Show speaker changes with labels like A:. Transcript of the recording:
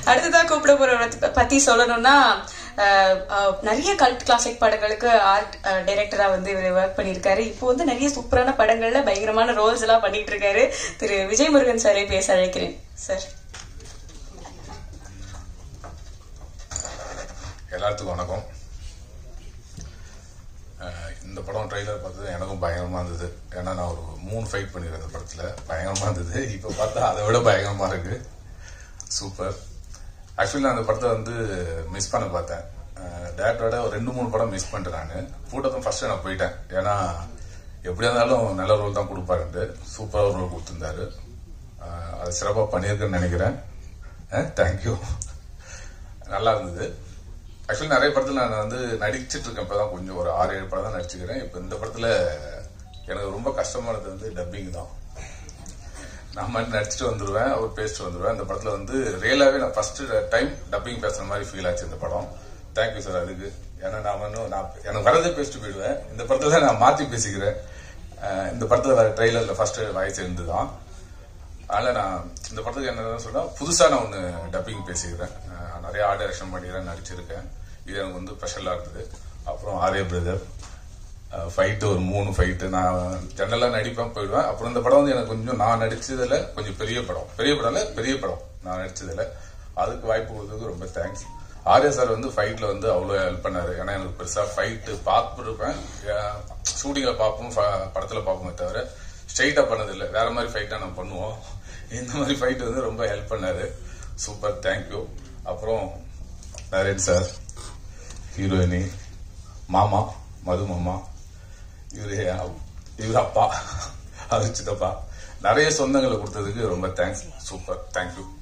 A: அடுத்ததா கூப்பிட போறவரை பத்தி சொல்லணும்னா அஹ், அஹ், நிறைய கல்ட் கிளாசிக் படங்களுக்கு ஆர்ட் டைரக்டரா வந்து இவர் ஒர்க் பண்ணியிருக்காரு இப்போ வந்து நிறைய சூப்பரான படங்கள்ல பயங்கரமான ரோல்ஸ் எல்லாம் பண்ணிட்டு இருக்காரு திரு விஜய் முருகன் சாரை பேச அழைக்கிறேன் சார்
B: எல்லாத்துக்கும் வணக்கம் அஹ் இந்த படம் ட்ரெய்லர் பார்த்தது எனக்கும் பயங்கரமா இருந்தது ஏன்னா நான் ஒரு மூணு ஃபைட் பண்ணியிருக்கேன் இந்த படத்துல பயங்கரமா இருந்தது இப்போ பார்த்தா அதை விட பயங்கரமா இருக்கு சூப்பர் ஆக்சுவலி நான் அந்த படத்தை வந்து மிஸ் பண்ண பார்த்தேன் டேரக்டரோட ஒரு ரெண்டு மூணு படம் மிஸ் பண்ணிட்டேன் நான் கூட்டத்தும் ஃபர்ஸ்ட் நான் போயிட்டேன் ஏன்னா எப்படியா இருந்தாலும் நல்ல ரோல் தான் கொடுப்பாருன்ட்டு சூப்பராக ரோல் கொடுத்துருந்தாரு அஹ் அது சிறப்பாக பண்ணியிருக்கேன்னு நினைக்கிறேன் தேங்க்யூ நல்லா இருந்தது ஆக்சுவலி நிறைய படத்துல நான் வந்து நடிச்சிட்டு இருக்கேன் இப்பதான் கொஞ்சம் ஒரு ஆறு ஏழு படம் தான் நடிச்சுக்கிறேன் இப்போ இந்த படத்துல எனக்கு ரொம்ப கஷ்டமானது வந்து டப்பிங் தான் நான் மட்டும் நடிச்சுட்டு வந்துருவேன் அவர் பேசிட்டு வந்துருவேன் இந்த படத்துல வந்து ரியலாவே நான் ஃபர்ஸ்ட் டைம் டப்பிங் பேசுற மாதிரி ஃபீல் ஆச்சு இந்த படம் தேங்க்யூ சார் அதுக்கு ஏன்னா நான் வந்து நான் எனக்கு வரதே பேசிட்டு போயிடுவேன் இந்த படத்துல நான் மாத்தி பேசிக்கிறேன் அஹ் இந்த படத்துல வர ட்ரெய்லர்ல ஃபர்ஸ்ட் வாய்ஸ் இருந்துதான் அதனால நான் இந்த படத்துக்கு என்ன சொன்னா புதுசா நான் ஒன்று டப்பிங் பேசிக்கிறேன் அஹ் நிறைய ஆர்ட் டைரக்ஷன் பண்ணிக்கிறேன் நடிச்சிருக்கேன் இது எனக்கு வந்து ஸ்பெஷலா இருந்தது அப்புறம் ஆர்ய பிரதர் ஃபைட்டு ஒரு மூணு ஃபைட்டு நான் ஜெனரலா நடிப்பேன் போயிடுவேன் அப்புறம் இந்த படம் வந்து எனக்கு கொஞ்சம் நான் நடிச்சதுல கொஞ்சம் பெரிய படம் பெரிய படம்ல பெரிய படம் நான் நடிச்சதுல அதுக்கு வாய்ப்பு கொடுத்ததுக்கு ரொம்ப தேங்க்ஸ் ஆர்யா சார் வந்து ஃபைட்ல வந்து அவ்வளோ ஹெல்ப் பண்ணாரு ஏன்னா எனக்கு பெருசா ஃபைட்டு பார்த்துருப்பேன் ஷூட்டிங்ல பார்ப்போம் ஃப- படத்துல பார்ப்போமே தவிர ஸ்ட்ரைட்டா பண்ணதில்லை வேற மாதிரி ஃபைட்டா நம்ம பண்ணுவோம் இந்த மாதிரி ஃபைட் வந்து ரொம்ப ஹெல்ப் பண்ணாரு சூப்பர் தேங்க்யூ அப்புறம் நரேன் சார் ஹீரோயினி மாமா மது மாமா இவரு இவர் அப்பா அது சித்தப்பா நிறைய சொந்தங்களை கொடுத்ததுக்கு ரொம்ப தேங்க்ஸ் சூப்பர் தேங்க்யூ